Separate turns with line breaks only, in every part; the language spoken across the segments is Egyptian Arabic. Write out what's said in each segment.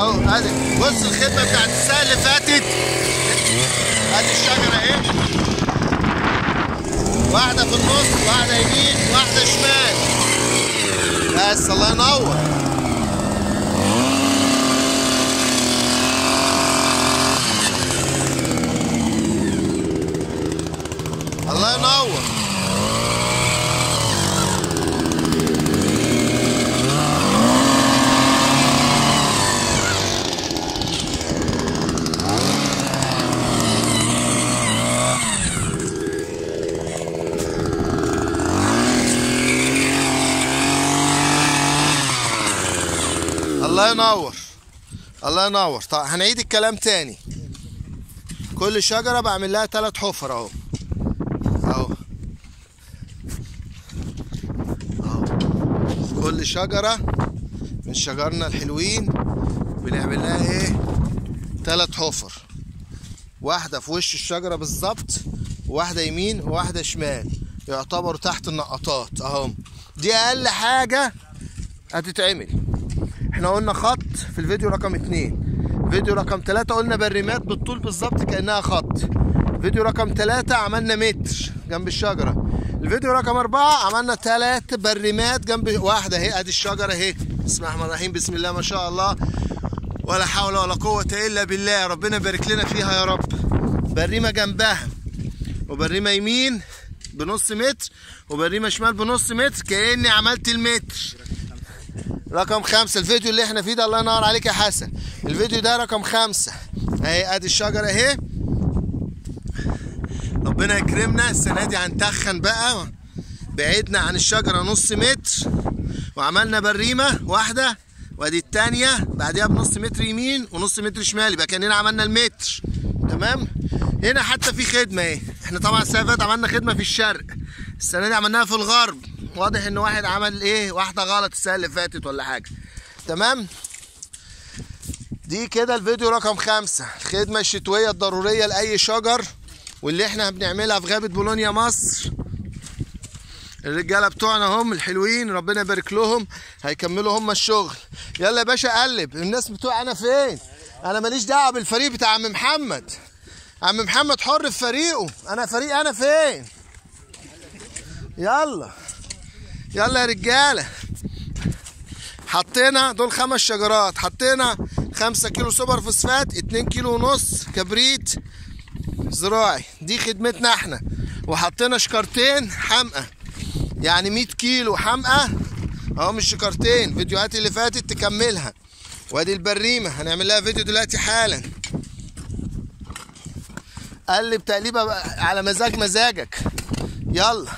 اهو ادي بص الخدمه بتاعت السنه اللي فاتت ادي الشجره اهي واحده في النص واحده يمين واحده شمال بس الله ينور الله ينور الله ينور الله ينور طيب هنعيد الكلام تاني كل شجرة بعمل لها تلات حفر اهو اهو اهو كل شجرة من شجرنا الحلوين بنعمل لها ايه تلات حفر واحدة في وش الشجرة بالظبط وواحدة يمين وواحدة شمال يعتبروا تحت النقطات اهو دي اقل حاجة هتتعمل احنا قلنا خط في الفيديو رقم اتنين فيديو رقم تلاتة قلنا بريمات بالطول بالظبط كأنها خط فيديو رقم تلاتة عملنا متر جنب الشجرة الفيديو رقم أربعة عملنا تلات بريمات جنب واحدة اهي ادي الشجرة اهي بسم الله الرحمن الرحيم بسم الله ما شاء الله ولا حول ولا قوة إلا بالله ربنا يبارك لنا فيها يا رب بريمة جنبها وبريمة يمين بنص متر وبريمة شمال بنص متر كأني عملت المتر رقم خمسة الفيديو اللي احنا فيه ده الله ينور عليك يا حسن الفيديو ده رقم خمسة اهي ادي الشجرة اهي ربنا يكرمنا السنة دي هنتخن بقى بعدنا عن الشجرة نص متر وعملنا بريمة واحدة وادي التانية بعديها بنص متر يمين ونص متر شمال يبقى كأننا عملنا المتر تمام هنا حتى في خدمة اهي احنا طبعا السنة اللي فاتت عملنا خدمة في الشرق السنة دي عملناها في الغرب واضح ان واحد عمل ايه واحدة غلط السنة اللي فاتت ولا حاجة تمام دي كده الفيديو رقم خمسة الخدمة الشتوية الضرورية لأي شجر واللي احنا بنعملها في غابة بولونيا مصر الرجالة بتوعنا هم الحلوين ربنا يبارك لهم هيكملوا هم الشغل يلا يا باشا قلب الناس بتوع انا فين انا ماليش دعوة بالفريق بتاع عم محمد عم محمد حر في فريقه انا فريق انا فين يلا يلا يا رجاله حطينا دول خمس شجرات حطينا خمسة كيلو سوبر فوسفات اتنين كيلو ونص كبريت زراعي دي خدمتنا احنا وحطينا شكرتين حمقى يعني 100 كيلو حمقى اهو مش شكرتين فيديوهات اللي فاتت تكملها وادي البريمة هنعمل لها فيديو دلوقتي حالا قلب تقليبه بقى على مزاج مزاجك يلا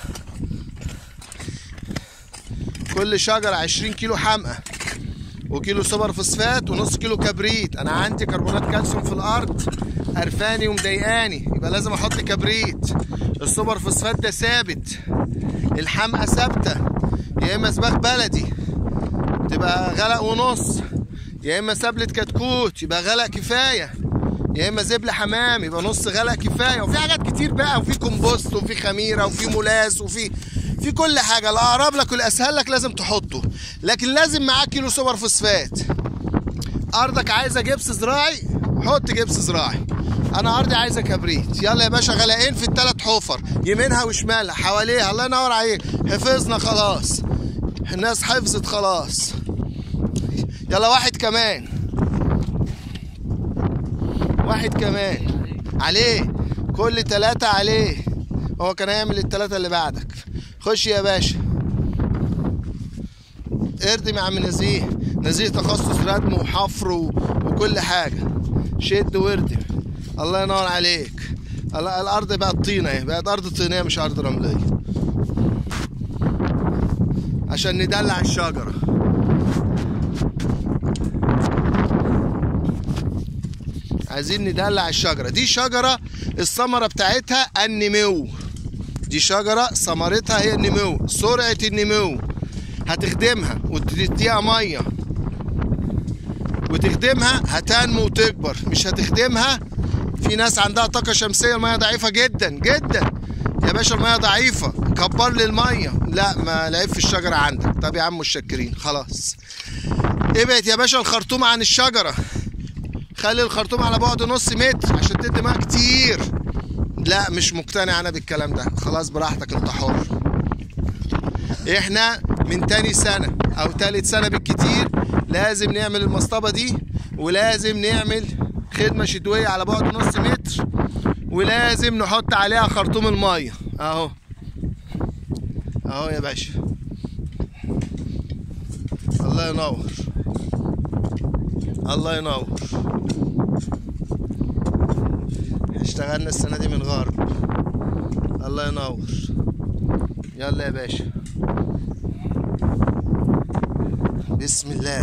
كل شجرة 20 كيلو حمقى وكيلو سوبر فوسفات ونص كيلو كبريت انا عندي كربونات كالسيوم في الارض قرفاني ومضايقاني يبقى لازم احط كبريت السوبر فوسفات ده ثابت الحمقى ثابته يا اما سباخ بلدي تبقى غلق ونص يا اما سبلة كتكوت يبقى غلق كفايه يا اما زبل حمام يبقى نص غلق كفايه وفي حاجات كتير بقى وفي كومبوست وفي خميره وفي ملاس وفي في كل حاجه الاقرب لك والاسهل لك لازم تحطه لكن لازم معاك كيلو سوبر فوسفات ارضك عايزه جبس زراعي حط جبس زراعي انا ارضي عايزه كبريت يلا يا باشا غلقين في الثلاث حفر يمينها وشمالها حواليها الله ينور عليك حفظنا خلاص الناس حفظت خلاص يلا واحد كمان واحد كمان عليه كل ثلاثة عليه هو كان هيعمل الثلاثة اللي بعدك خش يا باشا اردم يا عم نزيه نزيه تخصص ردم وحفر و... وكل حاجة شد واردم الله ينور عليك الله الأرض بقت طينة اهي بقت أرض طينية مش أرض رملية عشان ندلع الشجرة عايزين ندلع الشجرة دي شجرة الثمرة بتاعتها النمو دي شجرة ثمرتها هي النمو سرعة النمو هتخدمها وتديها مية وتخدمها هتنمو وتكبر مش هتخدمها في ناس عندها طاقة شمسية المية ضعيفة جدا جدا يا باشا المية ضعيفة كبر لي المية لا ما لعب في الشجرة عندك طب يا عم متشكرين خلاص ابعد يا باشا الخرطوم عن الشجرة خلي الخرطوم على بعد نص متر عشان تدي ماء كتير لا مش مقتنع انا بالكلام ده خلاص براحتك انت حر احنا من تاني سنة او تالت سنة بالكتير لازم نعمل المصطبة دي ولازم نعمل خدمة شتوية على بعد نص متر ولازم نحط عليها خرطوم المية اهو اهو يا باشا الله ينور الله ينور اشتغلنا السنة دي من غرب الله ينور يلا يا باشا بسم الله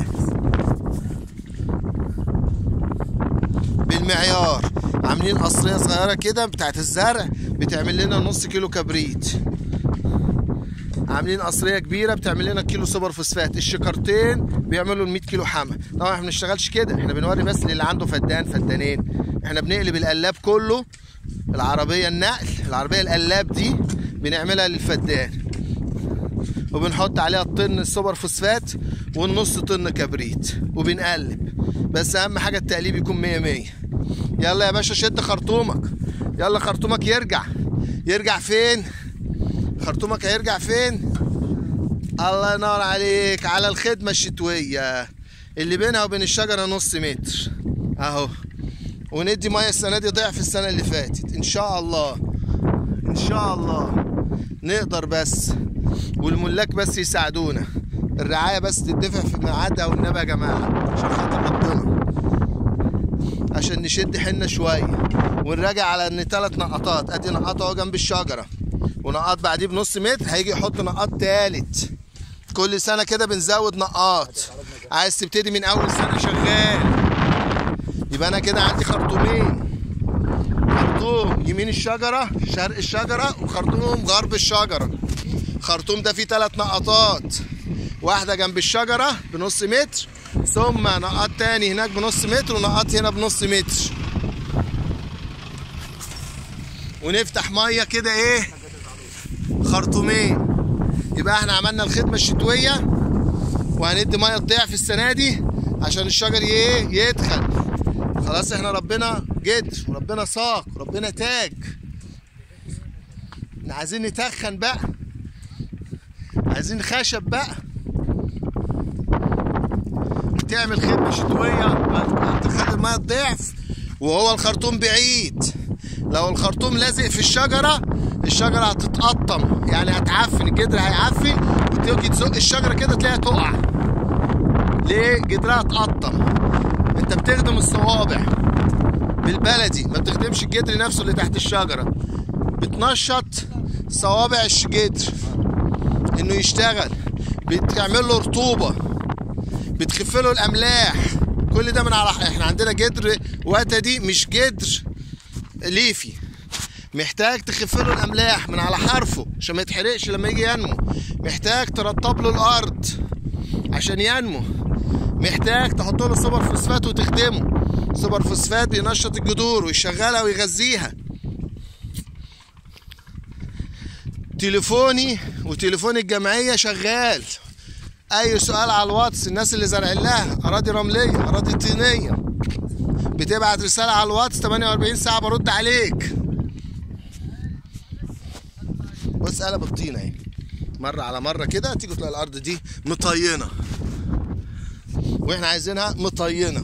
بالمعيار عاملين قصرية صغيرة كده بتاعت الزرع بتعمل لنا نص كيلو كبريت عاملين قصريه كبيره بتعمل لنا كيلو سوبر فوسفات الشكرتين بيعملوا ال 100 كيلو حمى طبعا احنا ما بنشتغلش كده احنا بنوري بس للي عنده فدان فدانين احنا بنقلب القلاب كله العربيه النقل العربيه القلاب دي بنعملها للفدان وبنحط عليها الطن السوبر فوسفات والنص طن كبريت وبنقلب بس اهم حاجه التقليب يكون 100 100 يلا يا باشا شد خرطومك يلا خرطومك يرجع يرجع فين خرطومك هيرجع فين الله ينور عليك على الخدمة الشتوية اللي بينها وبين الشجرة نص متر اهو وندي مية السنة دي ضعف السنة اللي فاتت ان شاء الله ان شاء الله نقدر بس والملاك بس يساعدونا الرعاية بس تدفع في ميعادها والنبي يا جماعة عشان خاطر ربنا عشان نشد حنا شوية ونراجع على ان تلات نقطات ادي نقاط اهو جنب الشجرة ونقاط بعديه بنص متر هيجي يحط نقاط تالت كل سنه كده بنزود نقاط عايز تبتدي من اول سنه شغال يبقى انا كده عندي خرطومين خرطوم يمين الشجره شرق الشجره وخرطوم غرب الشجره خرطوم ده فيه ثلاث نقطات واحده جنب الشجره بنص متر ثم نقاط تاني هناك بنص متر ونقاط هنا بنص متر ونفتح ميه كده ايه خرطومين يبقى احنا عملنا الخدمة الشتوية وهندي مية ضعف السنة دي عشان الشجر ايه يدخل خلاص احنا ربنا جد وربنا ساق وربنا تاج احنا عايزين نتخن بقى عايزين خشب بقى تعمل خدمة شتوية تخلي المية ضعف وهو الخرطوم بعيد لو الخرطوم لازق في الشجرة الشجرة هتتقطم يعني هتعفن الجدر هيعفن وتيجي تزق الشجرة كده تلاقيها تقع ليه جدرها اتقطم انت بتخدم الصوابع بالبلدي ما بتخدمش الجدر نفسه اللي تحت الشجرة بتنشط صوابع الجدر انه يشتغل بتعمل له رطوبة بتخف له الاملاح كل ده من على احنا عندنا جدر وتدي مش جدر ليفي محتاج تخف له الاملاح من على حرفه عشان ما يتحرقش لما يجي ينمو محتاج ترطب له الارض عشان ينمو محتاج تحط له سوبر فوسفات وتخدمه سوبر فوسفات بينشط الجذور ويشغلها ويغذيها تليفوني وتليفون الجمعيه شغال اي سؤال على الواتس الناس اللي زارعين لها اراضي رمليه اراضي طينيه بتبعت رساله على الواتس 48 ساعه برد عليك بص قلب الطينه اهي مره على مره كده تيجي تلاقي الارض دي مطينه واحنا عايزينها مطينه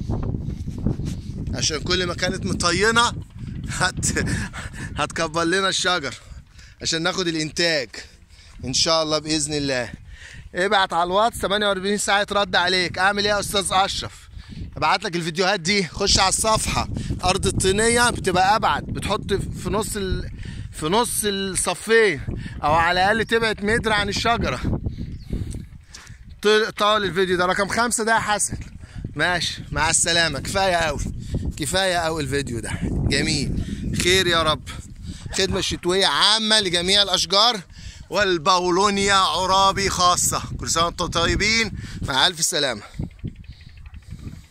عشان كل ما كانت مطينه هت هتكبر لنا الشجر عشان ناخد الانتاج ان شاء الله باذن الله ابعت على الواتس 48 ساعه يترد عليك اعمل ايه يا استاذ اشرف ابعت لك الفيديوهات دي خش على الصفحه ارض الطينيه بتبقى ابعد بتحط في نص ال... في نص الصفين او على الاقل تبعد متر عن الشجره طول الفيديو ده رقم خمسة ده يا حسن ماشي مع السلامة كفاية قوي كفاية قوي الفيديو ده جميل خير يا رب خدمة شتوية عامة لجميع الأشجار والبولونيا عرابي خاصة كل سنة وانتم طيبين مع ألف سلامة